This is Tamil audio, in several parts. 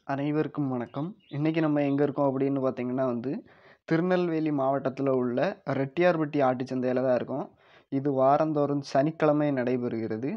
அனைவருக்கும் வணக்கம் இன்றைக்கி நம்ம எங்கே இருக்கோம் அப்படின்னு பார்த்தீங்கன்னா வந்து திருநெல்வேலி மாவட்டத்தில் உள்ள ரெட்டியார்பட்டி ஆட்டுச்சந்தையில் தான் இருக்கோம் இது வாரந்தோறும் சனிக்கிழமை நடைபெறுகிறது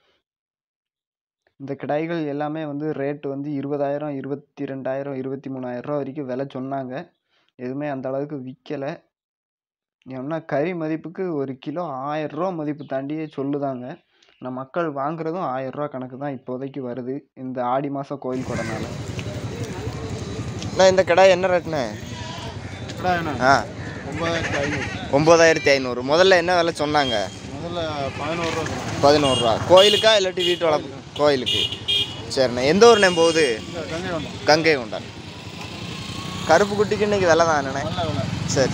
இந்த கிடாய்கள் எல்லாமே வந்து ரேட்டு வந்து இருபதாயிரம் இருபத்தி ரெண்டாயிரம் இருபத்தி மூணாயிரம் ரூபா வரைக்கும் விலை சொன்னாங்க எதுவுமே அந்த அளவுக்கு விற்கலை ஏன்னா கறி மதிப்புக்கு ஒரு கிலோ ஆயிரம் ரூபா மதிப்பு தாண்டியே சொல்லுதாங்க ஆனால் மக்கள் வாங்குறதும் ஆயிரம் ரூபா கணக்கு தான் இப்போதைக்கு வருது இந்த ஆடி மாதம் கோயில் கொடனால அண்ணா இந்த கடை என்ன ரேட்டுண்ணே ஆ ஒன்பதாயிரத்தி ஐநூறு ஒம்பதாயிரத்தி ஐநூறு முதல்ல என்ன விலை சொன்னாங்க முதல்ல பதினோரு ரூபா பதினோருவா கோயிலுக்கா இல்லாட்டி வீட்டு வளர்ப்பு கோயிலுக்கு சரிண்ணே எந்த ஊர்ண்ணே போகுது இந்த கங்கை வந்தோம் கங்கை கொண்டான் கருப்பு குட்டிக்கு இன்னைக்கு விலை தான் அண்ணே நல்ல விலை சரி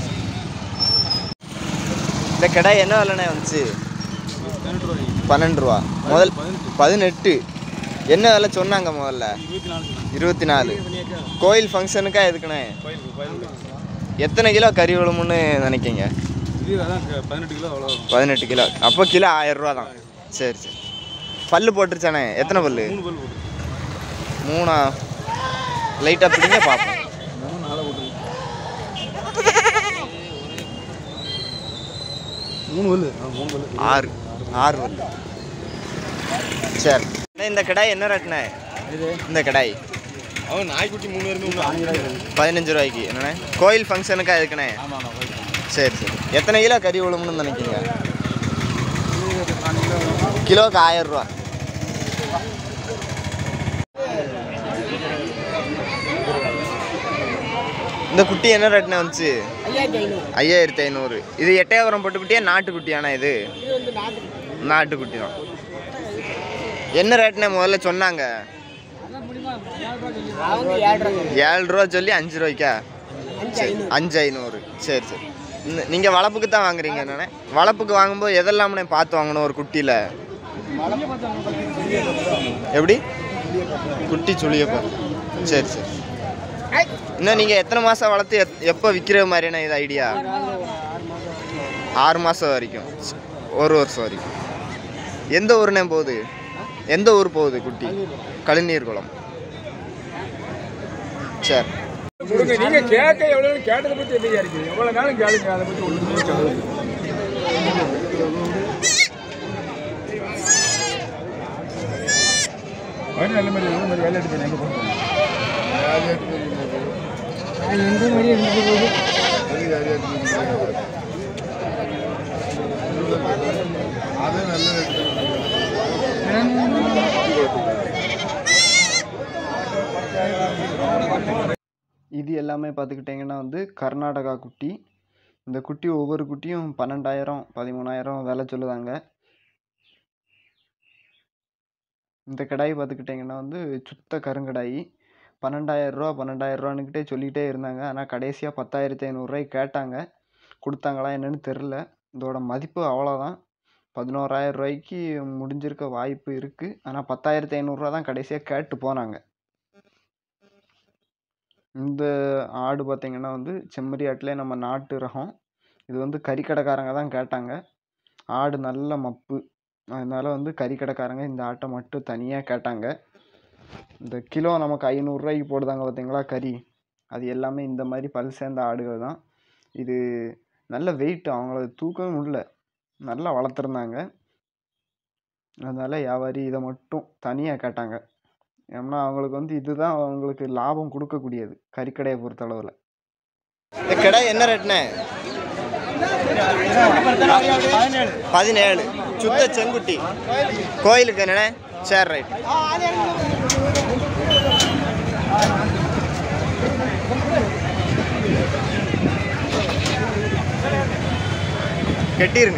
இந்த கடை என்ன விலைண்ணே வந்துச்சு பதினெட்டு ரூபாய்க்கு பன்னெண்டு ரூபா முதல் பதினெட்டு பதினெட்டு என்ன விலை சொன்னாங்க முதல்ல இருபத்தி நாலு இருபத்தி நாலு கோயில் ஃபங்க்ஷனுக்கா எதுக்குண்ணே கோயிலுக்கு கோயிலுக்கு எத்தனை கிலோ கறி விழுமுன்னு நினைக்கிங்க இது அதான் க- பதினெட்டு கிலோ அவ்வளோ வரும் பதினெட்டு கிலோ அப்போ கிலோ ஆயிரம் ரூபா தான் சரி சரி பல்லு போட்டுருச்சானே எத்தனை பல்லு மூணு பல் போட்டு மூணா லைட்டாக பிடிங்க பார்ப்போம் மூணு நாளை போட்டு மூணு பல்லு ஆ மூணு பல்லு ஆறு ஆறு பல்லு சரி அண்ணே, இந்த கடாய் என்ன ரேட்டுண்ணே இது இந்த கடாய் அவன் நாய்க்குட்டி மூணு பேருமே ஆணிகளாக பதினஞ்சு ரூபாய்க்கு என்னண்ணே கோயில் ஃபங்க்ஷனுக்கா எதுக்குண்ணே ஆமாம் ஆமாம் கோயில் சரி சரி எத்தனை கிலோ கறி விழுமுன்னு நினைக்கிங்க இது நாலு கிலோ வரும். கிலோவுக்கு ஆயிரம் ரூபா இந்த குட்டி என்ன ரேட்னே வந்துச்சு ஐயாயிரத்தி ஐநூறு இது எட்டயபுரம் போட்டு குட்டியா நாட்டுக்குட்டியாண்ணா இது நாட்டுக்குட்டி தான் என்ன ரேட்னே முதல்ல சொன்னாங்க ஏழு ரூபா சொல்லி அஞ்சு ரூபாய்க்கா சரி அஞ்சு ஐநூறு சரி சரி இந்த- நீங்க வளர்ப்புக்கு தான் வாங்குறீங்க என்னண்ணே வளர்ப்புக்கு வாங்கும்போது எதெல்லாம்னே பார்த்து வாங்கணும் ஒரு குட்டியில எப்படி குட்டி சுழியப்பா சரி சரி இன்னும் நீங்கள் எத்தனை மாதம் வளர்த்து எத் எப்போ விற்கிற மாதிரியான இது ஐடியா ஆறு மாதம் வரைக்கும் ஸ்- ஒரு வருஷம் வரைக்கும் எந்த ஊருனே போகுது எந்த ஊர் போகுது குட்டி கழுநீர் குளம் சரி கொடுங்க நீங்க கேட்க எவ்வளவு கேட்டதை பத்தி என்ன இருக்கீங்க எவ்வளவு நாளும் கேளுங்க அதை பத்தி ஒண்ணுமே சொல்லுங்க வயல் நல்ல மாதிரி நல்ல மாதிரி வேலை எடுத்து எங்க போகிறோம் இது எல்லாமே பார்த்துக்கிட்டிங்கன்னா வந்து கர்நாடகா குட்டி இந்த குட்டி ஒவ்வொரு குட்டியும் பன்னெண்டாயிரம் பதிமூணாயிரம் விலை சொல்லுதாங்க இந்த கடாய் பார்த்துக்கிட்டிங்கன்னா வந்து சுத்த கருங்கடாய் பன்னெண்டாயிரம் ரூபா பன்னெண்டாயிரம் ரூபான்னுக்கிட்டே சொல்லிகிட்டே இருந்தாங்க ஆனால் கடைசியாக பத்தாயிரத்தி ஐநூறுரூவாய்க்கு கேட்டாங்க கொடுத்தாங்களா என்னன்னு தெரில இதோட மதிப்பு அவ்வளோதான் பதினோராயிரம் ரூபாய்க்கு முடிஞ்சிருக்க வாய்ப்பு இருக்குது ஆனால் பத்தாயிரத்தி ஐநூறுரூவா தான் கடைசியாக கேட்டு போனாங்க இந்த ஆடு பார்த்தீங்கன்னா வந்து செம்மறி ஆட்டிலே நம்ம நாட்டு ரகம் இது வந்து கறிக்கடைக்காரங்க தான் கேட்டாங்க ஆடு நல்ல மப்பு அதனால வந்து கறிக்கடைக்காரங்க இந்த ஆட்டை மட்டும் தனியாக கேட்டாங்க இந்த கிலோ நமக்கு ஐநூறுரூவாய்க்கு போடுதாங்க பார்த்தீங்களா கறி அது எல்லாமே இந்த மாதிரி பல் சேர்ந்த ஆடுகள் தான் இது நல்ல வெயிட் அவங்கள தூக்கவே முடியல நல்லா வளர்த்துருந்தாங்க அதனால வியாபாரி இதை மட்டும் தனியாக கேட்டாங்க ஏன்னா அவங்களுக்கு வந்து இதுதான் அவங்களுக்கு லாபம் கொடுக்கக்கூடியது கறிக்கடையை பொறுத்தளவில் இந்த கடை என்ன ரேட்னே பதினேழு சுத்த செங்குட்டி கோயிலுக்கு என்னண்ணே சரி ரைட் கட்டிருங்க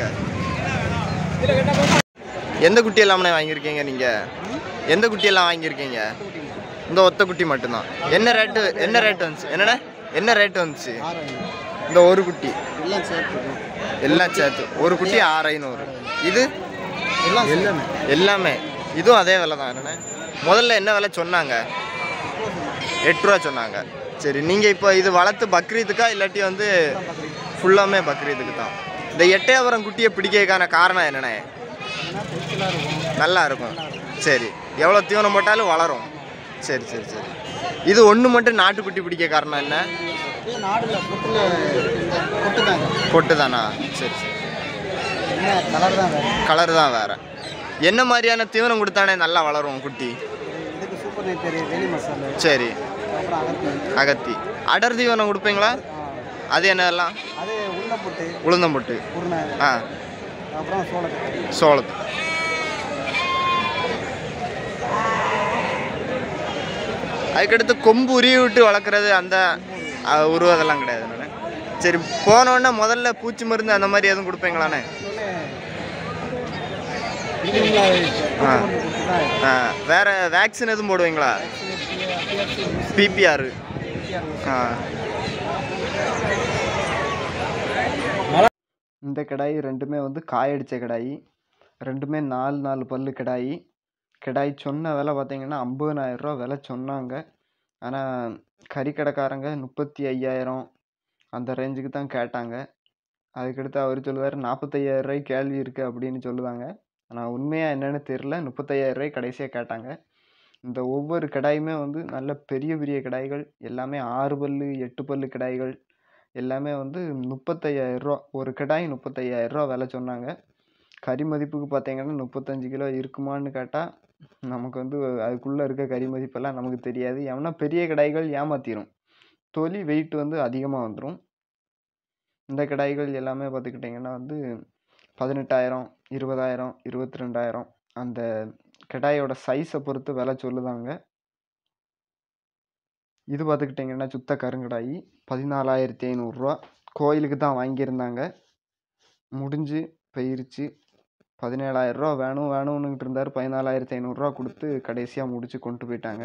எந்த குட்டி எல்லாமே வாங்கியிருக்கீங்க நீங்கள் எந்த குட்டி எல்லாம் வாங்கியிருக்கீங்க இந்த ஒத்த குட்டி மட்டும்தான் என்ன ரேட்டு என்ன ரேட் வந்துச்சு என்னண்ணே என்ன ரேட் வந்துச்சு இந்த ஒரு குட்டி எல்லாம் சேர்த்து எல்லாம் சேர்த்து ஒரு குட்டி ஆறு ஐநூறு இது எல்லாம் எல்லாமே எல்லாமே இதுவும் அதே விலை தான் என்னண்ணே முதல்ல என்ன விலை சொன்னாங்க எட்டு ரூபா சொன்னாங்க சரி நீங்கள் இப்போ இது வளர்த்து பக்ரீத்துக்கா இல்லாட்டி வந்து ஃபுல்லாமே பக்ரீத்துக்கு தான் இந்த எட்டயபுரம் குட்டியை பிடிக்கிறதுக்கான காரணம் என்னண்ணே நல்லா இருக்கும் சரி எவ்வளோ தீவனம் போட்டாலும் வளரும் சரி சரி சரி இது ஒன்று மட்டும் நாட்டுக்குட்டி பிடிக்க காரணம் என்ன இது நாடுல பொட்டில் இந்த பொட்டு தாங்க பொட்டு தானா சரி சரி என்ன கலர் தான் வேறு கலர் தான் வேற என்ன மாதிரியான தீவனம் கொடுத்தானே நல்லா வளரும் குட்டி இதுக்கு சூப்பர் நெய்த்தறி வெளி மசாலா சரி அப்புறம் அகத்தி அகத்தி அடர் தீவனம் கொடுப்பீங்களா அது என்னெல்லாம் அது உள்ள பொட்டு உளுந்தம்பொட்டு உருணை ஆ அப்புறம் சோளத்தறி சோளத்து அதுக்கடுத்து கொம்பு உருவி விட்டு வளர்க்குறது அந்த அஹ், உருவதெல்லாம் கிடையாது நானே சரி போனோடனே முதல்ல பூச்சி மருந்து அந்த மாதிரி எதுவும் கொடுப்பீங்களாண்ணே ஆ. ஆ வேற வேக்சின் எதுவும் போடுவீங்களா பிபிஆர் ஆ இந்த கிடாய் ரெண்டுமே வந்து காயடிச்ச கிடாய் ரெண்டுமே நாலு நாலு பல்லு கிடாய் கிடாய் சொன்ன விலை பார்த்தீங்கன்னா ஐம்பதனாயிரரூவா விலை சொன்னாங்க ஆனால் கறிக்கடைக்காரங்க முப்பத்தி ஐயாயிரம் அந்த ரேஞ்சுக்கு தான் கேட்டாங்க அதுக்கடுத்து அவர் சொல்லுவார் நாற்பத்தையாயிரம் ரூபாய்க்கு கேள்வி இருக்குது அப்படின்னு சொல்லுவாங்க ஆனால் உண்மையாக என்னன்னு தெரில முப்பத்தையாயிரம் ரூபாய்க்கு கடைசியாக கேட்டாங்க இந்த ஒவ்வொரு கிடாயுமே வந்து நல்ல பெரிய பெரிய கிடாய்கள் எல்லாமே ஆறு பல்லு எட்டு பல்லு கிடாய்கள் எல்லாமே வந்து முப்பத்தையாயிரரூவா ஒரு கிடாய் முப்பத்தையாயிரரூவா விலை சொன்னாங்க கறி மதிப்புக்கு பார்த்தீங்கன்னா முப்பத்தஞ்சு கிலோ இருக்குமான்னு கேட்டால் நமக்கு வந்து அதுக்குள்ளே இருக்க கறி மதிப்பெல்லாம் நமக்கு தெரியாது ஏன்னா பெரிய கிடாய்கள் ஏமாத்திரும் தொலி வெயிட் வந்து அதிகமாக வந்துடும் இந்த கிடாய்கள் எல்லாமே பார்த்துக்கிட்டிங்கன்னா வந்து பதினெட்டாயிரம் இருபதாயிரம் இருபத்தி ரெண்டாயிரம் அந்த கிடாயோட சைஸை பொறுத்து விலை சொல்லுதாங்க இது பார்த்துக்கிட்டிங்கன்னா சுத்த கருங்கடாய் பதினாலாயிரத்தி ஐநூறுரூவா கோயிலுக்கு தான் வாங்கியிருந்தாங்க முடிஞ்சு போயிருச்சு பதினேழாயிரரூவா வேணும் வேணும்னுக்கிட்டு இருந்தார் பதினாலாயிரத்தி ஐநூறுரூவா கொடுத்து கடைசியாக முடிச்சு கொண்டு போயிட்டாங்க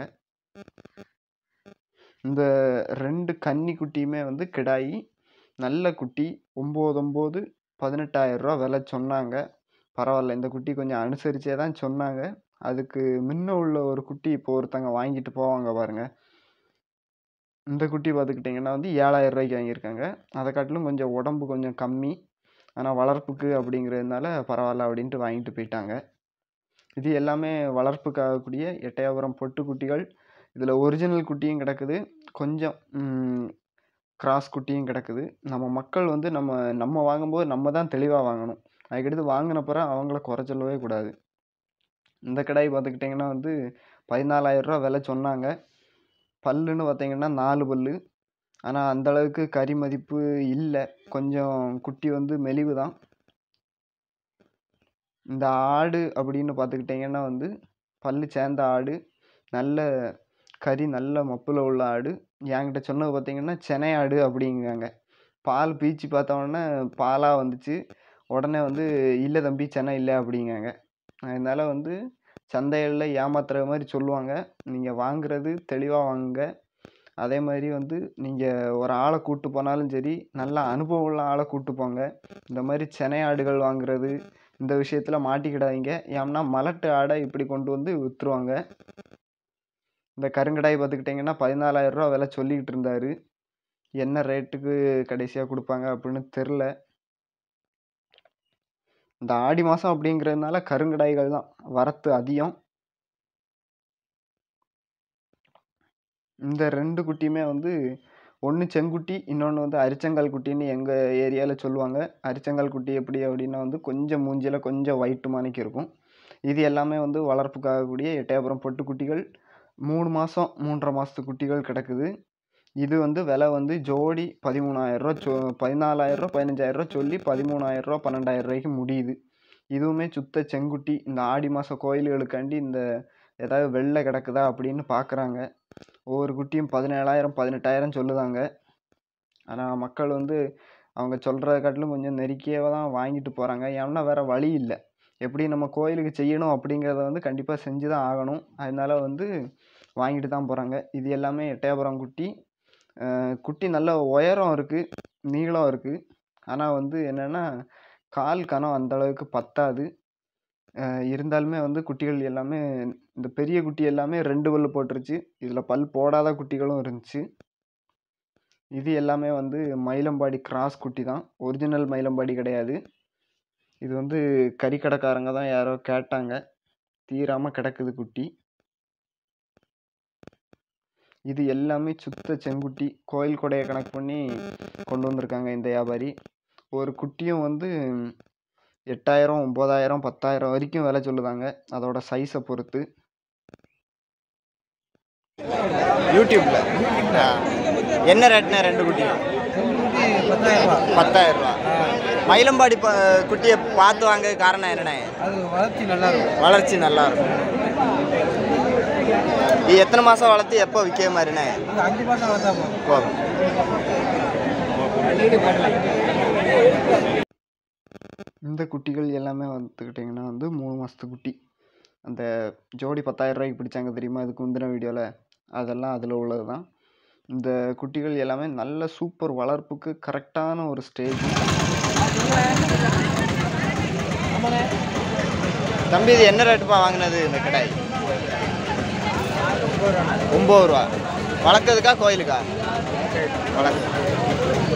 இந்த ரெண்டு கன்னி குட்டியுமே வந்து கிடாயி நல்ல குட்டி ஒம்பது ஒம்பது பதினெட்டாயிரரூவா விலை சொன்னாங்க பரவாயில்ல இந்த குட்டி கொஞ்சம் அனுசரிச்சே தான் சொன்னாங்க அதுக்கு முன்ன உள்ள ஒரு குட்டி இப்போ ஒருத்தங்க வாங்கிட்டு போவாங்க பாருங்க இந்த குட்டி பார்த்துக்கிட்டிங்கன்னா வந்து ஏழாயிரம் ரூபாய்க்கு வாங்கியிருக்காங்க அதை காட்டிலும் கொஞ்சம் உடம்பு கொஞ்சம் கம்மி ஆனால் வளர்ப்புக்கு அப்படிங்கிறதுனால பரவாயில்ல அப்படின்ட்டு வாங்கிட்டு போயிட்டாங்க இது எல்லாமே வளர்ப்புக்காகக்கூடிய எட்டயபுரம் பொட்டு குட்டிகள் இதில் ஒரிஜினல் குட்டியும் கிடக்குது கொஞ்சம் கிராஸ் குட்டியும் கிடக்குது நம்ம மக்கள் வந்து நம்ம நம்ம வாங்கும்போது நம்ம தான் தெளிவாக வாங்கணும் அதுக்கடுத்து வாங்கினப்புறம் அவங்கள குறை சொல்லவே கூடாது இந்த கடாய் பார்த்துக்கிட்டிங்கன்னா வந்து பதினாலாயிரரூவா விலை சொன்னாங்க பல்லுன்னு பார்த்தீங்கன்னா நாலு பல்லு ஆனால் அந்தளவுக்கு கறி மதிப்பு இல்லை கொஞ்சம் குட்டி வந்து மெலிவு தான் இந்த ஆடு அப்படின்னு பார்த்துக்கிட்டிங்கன்னா வந்து பல்லு சேர்ந்த ஆடு நல்ல கறி நல்ல மப்பில் உள்ள ஆடு என்கிட்ட சொன்னது பார்த்தீங்கன்னா செனை ஆடு அப்படிங்காங்க பால் பீச்சி பார்த்தோன்னே பாலாக வந்துச்சு உடனே வந்து இல்லை தம்பி செனை இல்லை அப்படிங்காங்க அதனால் வந்து சந்தைகளில் ஏமாத்துற மாதிரி சொல்லுவாங்க நீங்கள் வாங்குறது தெளிவாக வாங்குங்க அதே மாதிரி வந்து நீங்கள் ஒரு ஆளை கூட்டு போனாலும் சரி நல்ல அனுபவம் உள்ள ஆளை கூட்டு போங்க இந்த மாதிரி செனை ஆடுகள் வாங்குறது இந்த விஷயத்தில் மாட்டிக்கிடாதீங்க ஏன்னா மலட்டு ஆடை இப்படி கொண்டு வந்து விற்றுருவாங்க இந்த கருங்கடாய் பார்த்துக்கிட்டிங்கன்னா பதினாலாயிரரூவா விலை சொல்லிக்கிட்டு இருந்தார் என்ன ரேட்டுக்கு கடைசியாக கொடுப்பாங்க அப்படின்னு தெரில இந்த ஆடி மாதம் அப்படிங்கிறதுனால கருங்கடாய்கள் தான் வரத்து அதிகம் இந்த ரெண்டு குட்டியுமே வந்து ஒன்று செங்குட்டி இன்னொன்று வந்து அரிச்சங்கால் குட்டின்னு எங்கள் ஏரியாவில் சொல்லுவாங்க அரிச்சங்கால் குட்டி எப்படி அப்படின்னா வந்து கொஞ்சம் மூஞ்சியில் கொஞ்சம் ஒயிட்டு மாணிக்கு இருக்கும் இது எல்லாமே வந்து வளர்ப்புக்காகக்கூடிய எட்டயபுரம் பொட்டு குட்டிகள் மூணு மாதம் மூன்றரை மாதத்து குட்டிகள் கிடக்குது இது வந்து விலை வந்து ஜோடி பதிமூணாயிரரூவா சொ பதினாலாயிரரூவா பதினஞ்சாயிரரூவா சொல்லி பதிமூணாயிரரூவா பன்னெண்டாயிரம் ரூபாய்க்கு முடியுது இதுவுமே சுத்த செங்குட்டி இந்த ஆடி மாதம் கோயில்களுக்காண்டி இந்த ஏதாவது வெள்ளை கிடக்குதா அப்படின்னு பார்க்குறாங்க ஒவ்வொரு குட்டியும் பதினேழாயிரம் பதினெட்டாயிரம் சொல்லுதாங்க ஆனால் மக்கள் வந்து அவங்க சொல்கிறத காட்டிலும் கொஞ்சம் நெருக்கியே தான் வாங்கிட்டு போகிறாங்க ஏன்னா வேறு வழி இல்லை எப்படி நம்ம கோயிலுக்கு செய்யணும் அப்படிங்கிறத வந்து கண்டிப்பாக செஞ்சு தான் ஆகணும் அதனால வந்து வாங்கிட்டு தான் போகிறாங்க இது எல்லாமே எட்டயபுரம் குட்டி அஹ் குட்டி நல்ல உயரம் இருக்குது நீளம் இருக்குது ஆனால் வந்து என்னென்னா கால் கனம் அந்த அளவுக்கு பத்தாது அஹ் இருந்தாலுமே வந்து குட்டிகள் எல்லாமே இந்த பெரிய குட்டி எல்லாமே ரெண்டு பல்லு போட்டுருச்சு இதில் பல் போடாத குட்டிகளும் இருந்துச்சு இது எல்லாமே வந்து மயிலம்பாடி கிராஸ் குட்டி தான் ஒரிஜினல் மயிலம்பாடி கிடையாது இது வந்து கறிக்கடைக்காரங்க தான் யாரோ கேட்டாங்க தீராமல் கிடக்குது குட்டி இது எல்லாமே சுத்த செங்குட்டி கோயில் கொடையை கணக்கு பண்ணி கொண்டு வந்திருக்காங்க இந்த வியாபாரி ஒரு குட்டியும் வந்து எட்டாயிரம் ஒம்பதாயிரம் பத்தாயிரம் வரைக்கும் விலை சொல்லுதாங்க அதோட சைஸை பொறுத்து யூடியூப்ல ஆ. என்ன ரேட்னா ரெண்டு குட்டியும் பத்தாயிரம் ரூபா மயிலம்பாடி ப- குட்டியை பார்த்து வாங்க காரணம் என்னண்ணே அது வளர்ச்சி நல்லா இருக்கும் வளர்ச்சி நல்லா இருக்கும் இது எத்தனை மாசம் வளர்த்து எப்போ விற்க மாதிரிண்ணே அது அஞ்சு மாதம் வளர்த்தா போதும் போதும் இந்த குட்டிகள் எல்லாமே வந்துக்கிட்டிங்கன்னா வந்து மூணு மாதத்து குட்டி அந்த ஜோடி பத்தாயிரம் ரூபாய்க்கு பிடிச்சாங்க தெரியுமா அதுக்கு முந்தின வீடியோவில் அதெல்லாம் அதில் உள்ளது தான் இந்த குட்டிகள் எல்லாமே நல்ல சூப்பர் வளர்ப்புக்கு கரெக்டான ஒரு ஸ்டேஜ் தம்பி இது என்ன ரேட்டுப்பா வாங்கினது இந்த கடை ஒம்பது ரூபா வளர்க்கறதுக்கா கோயிலுக்கா வளர்க்க